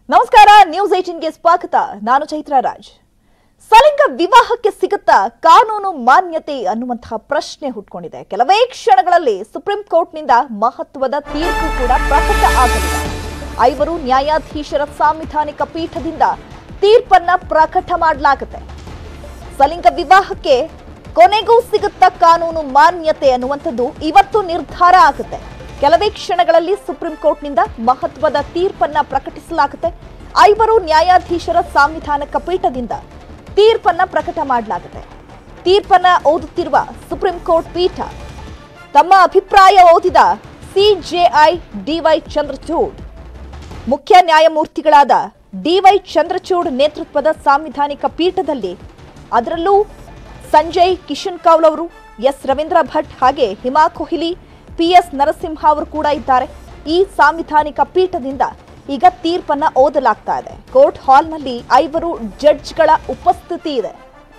ನಮಸ್ಕಾರ ನ್ಯೂಸ್ ಏಟೀನ್ಗೆ ಸ್ವಾಗತ ನಾನು ಚೈತ್ರ ರಾಜ್ ಸಲಿಂಗ ವಿವಾಹಕ್ಕೆ ಸಿಗುತ್ತಾ ಕಾನೂನು ಮಾನ್ಯತೆ ಅನ್ನುವಂತಹ ಪ್ರಶ್ನೆ ಹುಟ್ಕೊಂಡಿದೆ ಕೆಲವೇ ಕ್ಷಣಗಳಲ್ಲಿ ಸುಪ್ರೀಂ ಕೋರ್ಟ್ನಿಂದ ಮಹತ್ವದ ತೀರ್ಪು ಕೂಡ ಪ್ರಕಟ ಆಗಲಿದೆ ಐವರು ನ್ಯಾಯಾಧೀಶರ ಸಾಂವಿಧಾನಿಕ ಪೀಠದಿಂದ ತೀರ್ಪನ್ನ ಪ್ರಕಟ ಮಾಡಲಾಗುತ್ತೆ ಸಲಿಂಗ ವಿವಾಹಕ್ಕೆ ಕೊನೆಗೂ ಸಿಗುತ್ತಾ ಕಾನೂನು ಮಾನ್ಯತೆ ಅನ್ನುವಂಥದ್ದು ಇವತ್ತು ನಿರ್ಧಾರ ಆಗುತ್ತೆ ಕೆಲವೇ ಕ್ಷಣಗಳಲ್ಲಿ ಸುಪ್ರೀಂ ಕೋರ್ಟ್ನಿಂದ ಮಹತ್ವದ ತೀರ್ಪನ್ನ ಪ್ರಕಟಿಸಲಾಗುತ್ತೆ ಐವರು ನ್ಯಾಯಾಧೀಶರ ಸಾಂವಿಧಾನಿಕ ಪೀಠದಿಂದ ತೀರ್ಪನ್ನ ಪ್ರಕಟ ಮಾಡಲಾಗುತ್ತೆ ತೀರ್ಪನ್ನ ಓದುತ್ತಿರುವ ಸುಪ್ರೀಂ ಕೋರ್ಟ್ ಪೀಠ ತಮ್ಮ ಅಭಿಪ್ರಾಯ ಓದಿದ ಸಿಜೆಐ ಡಿವೈ ಚಂದ್ರಚೂಡ್ ಮುಖ್ಯ ನ್ಯಾಯಮೂರ್ತಿಗಳಾದ ಡಿವೈ ಚಂದ್ರಚೂಡ್ ನೇತೃತ್ವದ ಸಾಂವಿಧಾನಿಕ ಪೀಠದಲ್ಲಿ ಅದರಲ್ಲೂ ಸಂಜಯ್ ಕಿಶನ್ ಕೌಲ್ ಅವರು ಎಸ್ ರವೀಂದ್ರ ಭಟ್ ಹಾಗೆ ಹಿಮಾ ಕೊಹ್ಲಿ ಪಿ ಎಸ್ ನರಸಿಂಹ ಅವರು ಕೂಡ ಇದ್ದಾರೆ ಈ ಸಾಂವಿಧಾನಿಕ ಪೀಠದಿಂದ ಈಗ ತೀರ್ಪನ್ನ ಓದಲಾಗ್ತಾ ಇದೆ ಕೋರ್ಟ್ ಹಾಲ್ನಲ್ಲಿ ಐವರು ಜಡ್ಜ್ಗಳ ಉಪಸ್ಥಿತಿ ಇದೆ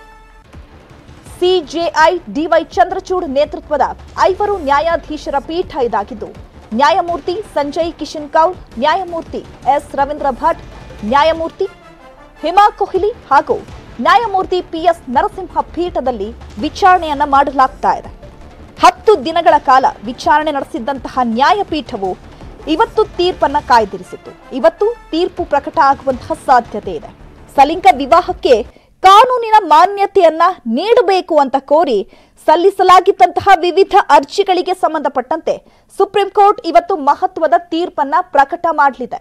ಸಿಜೆಐ ಡಿವೈ ಚಂದ್ರಚೂಡ್ ನೇತೃತ್ವದ ಐವರು ನ್ಯಾಯಾಧೀಶರ ಪೀಠ ಇದಾಗಿದ್ದು ನ್ಯಾಯಮೂರ್ತಿ ಸಂಜಯ್ ಕಿಶನ್ ಕೌಲ್ ನ್ಯಾಯಮೂರ್ತಿ ಎಸ್ ರವೀಂದ್ರ ಭಟ್ ನ್ಯಾಯಮೂರ್ತಿ ಹಿಮಾ ಕೊಹ್ಲಿ ಹಾಗೂ ನ್ಯಾಯಮೂರ್ತಿ ಪಿಎಸ್ ನರಸಿಂಹ ಪೀಠದಲ್ಲಿ ವಿಚಾರಣೆಯನ್ನ ಮಾಡಲಾಗ್ತಾ ಇದೆ ಹತ್ತು ದಿನಗಳ ಕಾಲ ವಿಚಾರಣೆ ನಡೆಸಿದ್ದಂತಹ ನ್ಯಾಯಪೀಠವು ಇವತ್ತು ತೀರ್ಪನ್ನ ಕಾಯ್ದಿರಿಸಿತು ಇವತ್ತು ತೀರ್ಪು ಪ್ರಕಟ ಆಗುವಂತಹ ಸಾಧ್ಯತೆ ಇದೆ ಸಲಿಂಗ ವಿವಾಹಕ್ಕೆ ಕಾನೂನಿನ ಮಾನ್ಯತೆಯನ್ನ ನೀಡಬೇಕು ಅಂತ ಕೋರಿ ಸಲ್ಲಿಸಲಾಗಿದ್ದಂತಹ ವಿವಿಧ ಅರ್ಜಿಗಳಿಗೆ ಸಂಬಂಧಪಟ್ಟಂತೆ ಸುಪ್ರೀಂ ಕೋರ್ಟ್ ಇವತ್ತು ಮಹತ್ವದ ತೀರ್ಪನ್ನ ಪ್ರಕಟ ಮಾಡಲಿದೆ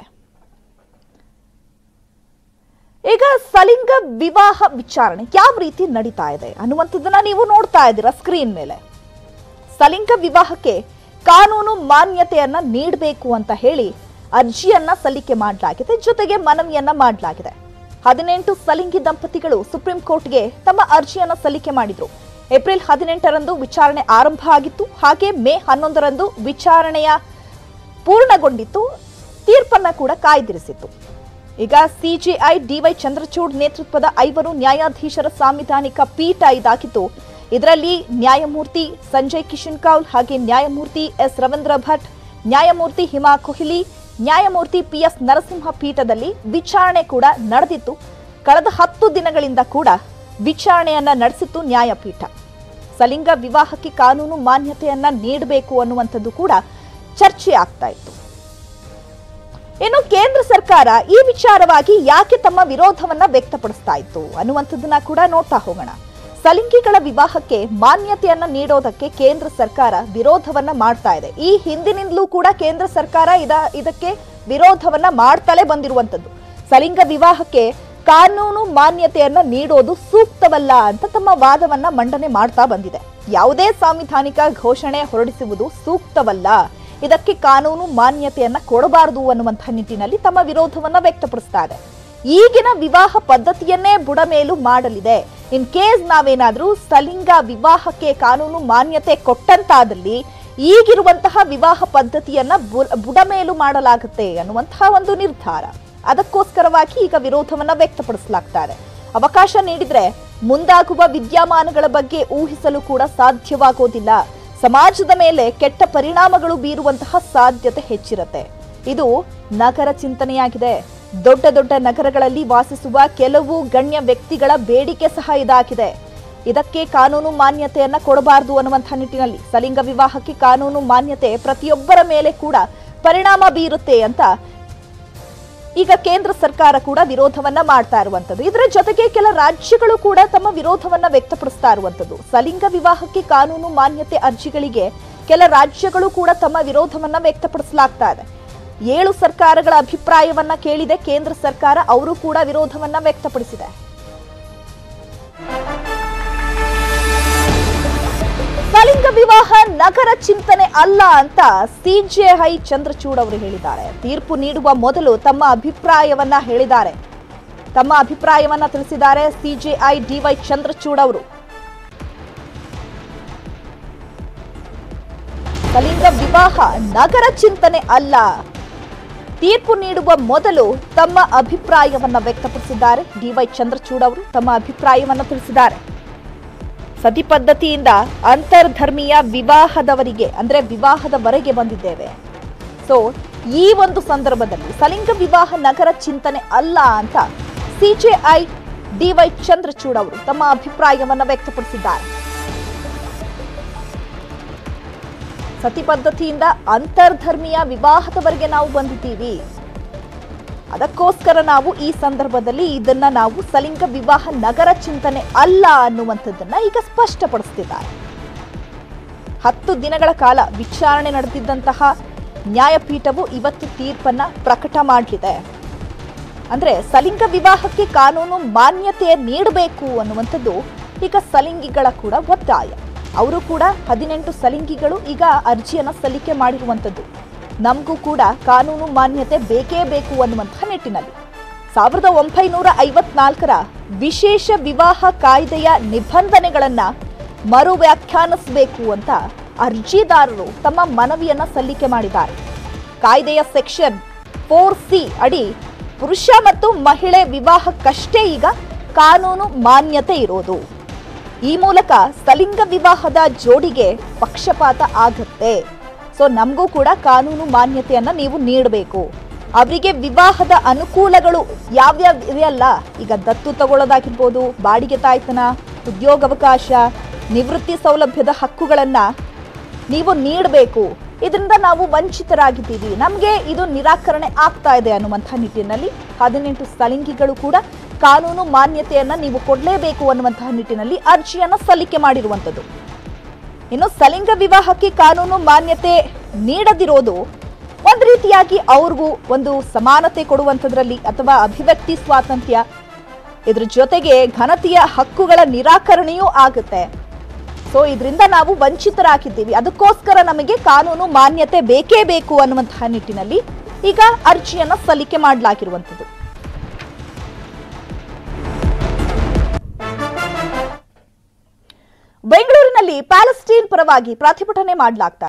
ಈಗ ಸಲಿಂಗ ವಿವಾಹ ವಿಚಾರಣೆ ಯಾವ ರೀತಿ ನಡೀತಾ ಇದೆ ಅನ್ನುವಂಥದ್ದನ್ನ ನೀವು ನೋಡ್ತಾ ಇದ್ದೀರಾ ಸ್ಕ್ರೀನ್ ಮೇಲೆ ಸಲಿಂಗ ವಿವಾಹಕ್ಕೆ ಕಾನೂನು ಮಾನ್ಯತೆಯನ್ನ ನೀಡಬೇಕು ಅಂತ ಹೇಳಿ ಅರ್ಜಿಯನ್ನ ಸಲ್ಲಿಕೆ ಮಾಡಲಾಗಿದೆ ಜೊತೆಗೆ ಮನವಿಯನ್ನ ಮಾಡಲಾಗಿದೆ ಹದಿನೆಂಟು ಸಲಿಂಗಿ ದಂಪತಿಗಳು ಸುಪ್ರೀಂ ಕೋರ್ಟ್ಗೆ ತಮ್ಮ ಅರ್ಜಿಯನ್ನ ಸಲ್ಲಿಕೆ ಮಾಡಿದ್ರು ಏಪ್ರಿಲ್ ಹದಿನೆಂಟರಂದು ವಿಚಾರಣೆ ಆರಂಭ ಆಗಿತ್ತು ಹಾಗೆ ಮೇ ಹನ್ನೊಂದರಂದು ವಿಚಾರಣೆಯ ಪೂರ್ಣಗೊಂಡಿತ್ತು ತೀರ್ಪನ್ನ ಕೂಡ ಕಾಯ್ದಿರಿಸಿತ್ತು ಈಗ ಸಿಜಿಐ ಡಿವೈ ಚಂದ್ರಚೂಡ್ ನೇತೃತ್ವದ ಐವರು ನ್ಯಾಯಾಧೀಶರ ಸಾಂವಿಧಾನಿಕ ಪೀಠ ಇದಾಗಿದ್ದು ಇದರಲ್ಲಿ ನ್ಯಾಯಮೂರ್ತಿ ಸಂಜಯ್ ಕಿಶನ್ ಕೌಲ್ ಹಾಗೆ ನ್ಯಾಯಮೂರ್ತಿ ಎಸ್ ರವೀಂದ್ರ ಭಟ್ ನ್ಯಾಯಮೂರ್ತಿ ಹಿಮಾ ಕೊಹ್ಲಿ ನ್ಯಾಯಮೂರ್ತಿ ಪಿಎಸ್ ನರಸಿಂಹ ಪೀಠದಲ್ಲಿ ವಿಚಾರಣೆ ಕೂಡ ನಡೆದಿತ್ತು ಕಳೆದ ಹತ್ತು ದಿನಗಳಿಂದ ಕೂಡ ವಿಚಾರಣೆಯನ್ನ ನಡೆಸಿತ್ತು ನ್ಯಾಯಪೀಠ ಸಲಿಂಗ ವಿವಾಹಕ್ಕೆ ಕಾನೂನು ಮಾನ್ಯತೆಯನ್ನ ನೀಡಬೇಕು ಅನ್ನುವಂಥದ್ದು ಕೂಡ ಚರ್ಚೆ ಆಗ್ತಾ ಇತ್ತು ಇನ್ನು ಕೇಂದ್ರ ಸರ್ಕಾರ ಈ ವಿಚಾರವಾಗಿ ಯಾಕೆ ತಮ್ಮ ವಿರೋಧವನ್ನ ವ್ಯಕ್ತಪಡಿಸ್ತಾ ಇತ್ತು ಅನ್ನುವಂಥದ್ದನ್ನ ಕೂಡ ನೋಡ್ತಾ ಹೋಗೋಣ ಸಲಿಂಗಿಗಳ ವಿವಾಹಕ್ಕೆ ಮಾನ್ಯತೆಯನ್ನ ನೀಡೋದಕ್ಕೆ ಕೇಂದ್ರ ಸರ್ಕಾರ ವಿರೋಧವನ್ನ ಮಾಡ್ತಾ ಇದೆ ಈ ಹಿಂದಿನಿಂದಲೂ ಕೂಡ ಕೇಂದ್ರ ಸರ್ಕಾರ ಇದ ಇದಕ್ಕೆ ವಿರೋಧವನ್ನ ಮಾಡ್ತಲೇ ಬಂದಿರುವಂತದ್ದು ಸಲಿಂಗ ವಿವಾಹಕ್ಕೆ ಕಾನೂನು ಮಾನ್ಯತೆಯನ್ನ ನೀಡೋದು ಸೂಕ್ತವಲ್ಲ ಅಂತ ತಮ್ಮ ವಾದವನ್ನ ಮಂಡನೆ ಮಾಡ್ತಾ ಬಂದಿದೆ ಯಾವುದೇ ಸಾಂವಿಧಾನಿಕ ಘೋಷಣೆ ಹೊರಡಿಸುವುದು ಸೂಕ್ತವಲ್ಲ ಇದಕ್ಕೆ ಕಾನೂನು ಮಾನ್ಯತೆಯನ್ನ ಕೊಡಬಾರದು ಅನ್ನುವಂತಹ ನಿಟ್ಟಿನಲ್ಲಿ ತಮ್ಮ ವಿರೋಧವನ್ನ ವ್ಯಕ್ತಪಡಿಸ್ತಾ ಇದೆ ಈಗಿನ ವಿವಾಹ ಪದ್ಧತಿಯನ್ನೇ ಬುಡಮೇಲು ಮಾಡಲಿದೆ ಇನ್ ಕೇಸ್ ನಾವೇನಾದ್ರೂ ಸಲಿಂಗ ವಿವಾಹಕ್ಕೆ ಕಾನೂನು ಮಾನ್ಯತೆ ಕೊಟ್ಟಂತಾದಲ್ಲಿ ಈಗಿರುವಂತಹ ವಿವಾಹ ಪದ್ಧತಿಯನ್ನ ಬು- ಬುಡಮೇಲು ಮಾಡಲಾಗುತ್ತೆ ಅನ್ನುವಂತಹ ಒಂದು ನಿರ್ಧಾರ ಅದಕ್ಕೋಸ್ಕರವಾಗಿ ಈಗ ವಿರೋಧವನ್ನ ವ್ಯಕ್ತಪಡಿಸಲಾಗ್ತಾ ಇದೆ ಅವಕಾಶ ನೀಡಿದ್ರೆ ಮುಂದಾಗುವ ವಿದ್ಯಮಾನಗಳ ಬಗ್ಗೆ ಊಹಿಸಲು ಕೂಡ ಸಾಧ್ಯವಾಗೋದಿಲ್ಲ ಸಮಾಜದ ಮೇಲೆ ಕೆಟ್ಟ ಪರಿಣಾಮಗಳು ಬೀರುವಂತಹ ಸಾಧ್ಯತೆ ಹೆಚ್ಚಿರುತ್ತೆ ಇದು ನಗರ ಚಿಂತನೆಯಾಗಿದೆ ದೊಡ್ಡ ದೊಡ್ಡ ನಗರಗಳಲ್ಲಿ ವಾಸಿಸುವ ಕೆಲವು ಗಣ್ಯ ವ್ಯಕ್ತಿಗಳ ಬೇಡಿಕೆ ಸಹ ಇದಾಗಿದೆ ಇದಕ್ಕೆ ಕಾನೂನು ಮಾನ್ಯತೆಯನ್ನ ಕೊಡಬಾರದು ಅನ್ನುವಂಥ ನಿಟ್ಟಿನಲ್ಲಿ ಸಲಿಂಗ ವಿವಾಹಕ್ಕೆ ಕಾನೂನು ಮಾನ್ಯತೆ ಪ್ರತಿಯೊಬ್ಬರ ಮೇಲೆ ಕೂಡ ಪರಿಣಾಮ ಬೀರುತ್ತೆ ಅಂತ ಈಗ ಕೇಂದ್ರ ಸರ್ಕಾರ ಕೂಡ ವಿರೋಧವನ್ನ ಮಾಡ್ತಾ ಇರುವಂತದ್ದು ಇದರ ಜೊತೆಗೆ ಕೆಲ ರಾಜ್ಯಗಳು ಕೂಡ ತಮ್ಮ ವಿರೋಧವನ್ನ ವ್ಯಕ್ತಪಡಿಸ್ತಾ ಇರುವಂತದ್ದು ಸಲಿಂಗ ವಿವಾಹಕ್ಕೆ ಕಾನೂನು ಮಾನ್ಯತೆ ಅರ್ಜಿಗಳಿಗೆ ಕೆಲ ರಾಜ್ಯಗಳು ಕೂಡ ತಮ್ಮ ವಿರೋಧವನ್ನ ವ್ಯಕ್ತಪಡಿಸಲಾಗ್ತಾ ಇದೆ ಏಳು ಸರ್ಕಾರಗಳ ಅಭಿಪ್ರಾಯವನ್ನ ಕೇಳಿದೆ ಕೇಂದ್ರ ಸರ್ಕಾರ ಅವರು ಕೂಡ ವಿರೋಧವನ್ನ ವ್ಯಕ್ತಪಡಿಸಿದೆ ಸಲಿಂಗ ವಿವಾಹ ನಗರ ಚಿಂತನೆ ಅಲ್ಲ ಅಂತ ಸಿಜೆಐ ಚಂದ್ರಚೂಡ್ ಅವರು ಹೇಳಿದ್ದಾರೆ ತೀರ್ಪು ನೀಡುವ ಮೊದಲು ತಮ್ಮ ಅಭಿಪ್ರಾಯವನ್ನ ಹೇಳಿದ್ದಾರೆ ತಮ್ಮ ಅಭಿಪ್ರಾಯವನ್ನ ತಿಳಿಸಿದ್ದಾರೆ ಸಿಜೆಐ ಡಿವೈ ಚಂದ್ರಚೂಡ್ ಅವರು ಸಲಿಂಗ ವಿವಾಹ ನಗರ ಚಿಂತನೆ ಅಲ್ಲ ತೀರ್ಪು ನೀಡುವ ಮೊದಲು ತಮ್ಮ ಅಭಿಪ್ರಾಯವನ್ನ ವ್ಯಕ್ತಪಡಿಸಿದ್ದಾರೆ ಡಿವೈ ಚಂದ್ರಚೂಡ್ ಅವರು ತಮ್ಮ ಅಭಿಪ್ರಾಯವನ್ನ ತಿಳಿಸಿದ್ದಾರೆ ಸತಿ ಪದ್ಧತಿಯಿಂದ ಅಂತರ್ಧರ್ಮೀಯ ವಿವಾಹದವರಿಗೆ ಅಂದ್ರೆ ವಿವಾಹದವರೆಗೆ ಬಂದಿದ್ದೇವೆ ಸೊ ಈ ಒಂದು ಸಂದರ್ಭದಲ್ಲಿ ಸಲಿಂಗ ವಿವಾಹ ನಗರ ಚಿಂತನೆ ಅಲ್ಲ ಅಂತ ಸಿಜೆಐ ಡಿವೈ ಚಂದ್ರಚೂಡ್ ಅವರು ತಮ್ಮ ಅಭಿಪ್ರಾಯವನ್ನ ವ್ಯಕ್ತಪಡಿಸಿದ್ದಾರೆ ಸತಿ ಪದ್ಧತಿಯಿಂದ ಅಂತರ್ಧರ್ಮೀಯ ವಿವಾಹದವರೆಗೆ ನಾವು ಬಂದಿದ್ದೀವಿ ಅದಕ್ಕೋಸ್ಕರ ನಾವು ಈ ಸಂದರ್ಭದಲ್ಲಿ ಇದನ್ನ ನಾವು ಸಲಿಂಗ ವಿವಾಹ ನಗರ ಚಿಂತನೆ ಅಲ್ಲ ಅನ್ನುವಂಥದ್ದನ್ನ ಈಗ ಸ್ಪಷ್ಟಪಡಿಸ್ತಿದ್ದಾರೆ ಹತ್ತು ದಿನಗಳ ಕಾಲ ವಿಚಾರಣೆ ನಡೆದಿದ್ದಂತಹ ನ್ಯಾಯಪೀಠವು ಇವತ್ತು ತೀರ್ಪನ್ನ ಪ್ರಕಟ ಮಾಡಲಿದೆ ಅಂದ್ರೆ ಸಲಿಂಗ ವಿವಾಹಕ್ಕೆ ಕಾನೂನು ಮಾನ್ಯತೆ ನೀಡಬೇಕು ಅನ್ನುವಂಥದ್ದು ಈಗ ಸಲಿಂಗಿಗಳ ಕೂಡ ಒತ್ತಾಯ ಅವರು ಕೂಡ ಹದಿನೆಂಟು ಸಲಿಂಗಿಗಳು ಈಗ ಅರ್ಜಿಯನ್ನ ಸಲ್ಲಿಕೆ ಮಾಡಿರುವಂಥದ್ದು ನಮಗೂ ಕೂಡ ಕಾನೂನು ಮಾನ್ಯತೆ ಬೇಕೇ ಬೇಕು ಅನ್ನುವಂತಹ ನಿಟ್ಟಿನಲ್ಲಿ ಸಾವಿರದ ಒಂಬೈನೂರ ಐವತ್ನಾಲ್ಕರ ವಿಶೇಷ ವಿವಾಹ ಕಾಯ್ದೆಯ ನಿಬಂಧನೆಗಳನ್ನ ಮರು ವ್ಯಾಖ್ಯಾನಿಸಬೇಕು ಅಂತ ಅರ್ಜಿದಾರರು ತಮ್ಮ ಮನವಿಯನ್ನ ಸಲ್ಲಿಕೆ ಮಾಡಿದ್ದಾರೆ ಕಾಯ್ದೆಯ ಸೆಕ್ಷನ್ ಫೋರ್ ಸಿ ಅಡಿ ಪುರುಷ ಮತ್ತು ಮಹಿಳೆ ವಿವಾಹಕ್ಕಷ್ಟೇ ಈಗ ಕಾನೂನು ಮಾನ್ಯತೆ ಇರೋದು ಈ ಮೂಲಕ ಸಲಿಂಗ ವಿವಾಹದ ಜೋಡಿಗೆ ಪಕ್ಷಪಾತ ಆಗತ್ತೆ ಸೊ ನಮಗೂ ಕೂಡ ಕಾನೂನು ಮಾನ್ಯತೆಯನ್ನ ನೀವು ನೀಡಬೇಕು ಅವರಿಗೆ ವಿವಾಹದ ಅನುಕೂಲಗಳು ಯಾವ್ಯಾವ ಇದೆಯಲ್ಲ ಈಗ ದತ್ತು ತಗೊಳ್ಳೋದಾಗಿರ್ಬೋದು ಬಾಡಿಗೆ ತಾಯ್ತನ ಉದ್ಯೋಗಾವಕಾಶ ನಿವೃತ್ತಿ ಸೌಲಭ್ಯದ ಹಕ್ಕುಗಳನ್ನ ನೀವು ನೀಡಬೇಕು ಇದರಿಂದ ನಾವು ವಂಚಿತರಾಗಿದ್ದೀವಿ ನಮಗೆ ಇದು ನಿರಾಕರಣೆ ಆಗ್ತಾ ಇದೆ ಅನ್ನುವಂಥ ನಿಟ್ಟಿನಲ್ಲಿ ಹದಿನೆಂಟು ಸಲಿಂಗಿಗಳು ಕೂಡ ಕಾನೂನು ಮಾನ್ಯತೆಯನ್ನ ನೀವು ಕೊಡಲೇಬೇಕು ಅನ್ನುವಂತಹ ನಿಟ್ಟಿನಲ್ಲಿ ಅರ್ಜಿಯನ್ನ ಸಲ್ಲಿಕೆ ಮಾಡಿರುವಂಥದ್ದು ಇನ್ನು ಸಲಿಂಗ ವಿವಾಹಕ್ಕೆ ಕಾನೂನು ಮಾನ್ಯತೆ ನೀಡದಿರೋದು ಒಂದು ರೀತಿಯಾಗಿ ಅವ್ರಿಗೂ ಒಂದು ಸಮಾನತೆ ಕೊಡುವಂಥದ್ರಲ್ಲಿ ಅಥವಾ ಅಭಿವ್ಯಕ್ತಿ ಸ್ವಾತಂತ್ರ್ಯ ಇದ್ರ ಜೊತೆಗೆ ಘನತೆಯ ಹಕ್ಕುಗಳ ನಿರಾಕರಣೆಯೂ ಆಗುತ್ತೆ ಸೊ ಇದರಿಂದ ನಾವು ವಂಚಿತರಾಗಿದ್ದೀವಿ ಅದಕ್ಕೋಸ್ಕರ ನಮಗೆ ಕಾನೂನು ಮಾನ್ಯತೆ ಬೇಕೇ ಬೇಕು ಅನ್ನುವಂತಹ ನಿಟ್ಟಿನಲ್ಲಿ ಈಗ ಅರ್ಜಿಯನ್ನ ಸಲ್ಲಿಕೆ ಮಾಡಲಾಗಿರುವಂಥದ್ದು ಬೆಂಗಳೂರಿನಲ್ಲಿ ಪ್ಯಾಲೆಸ್ಟೀನ್ ಪರವಾಗಿ ಪ್ರತಿಭಟನೆ ಮಾಡಲಾಗ್ತಾ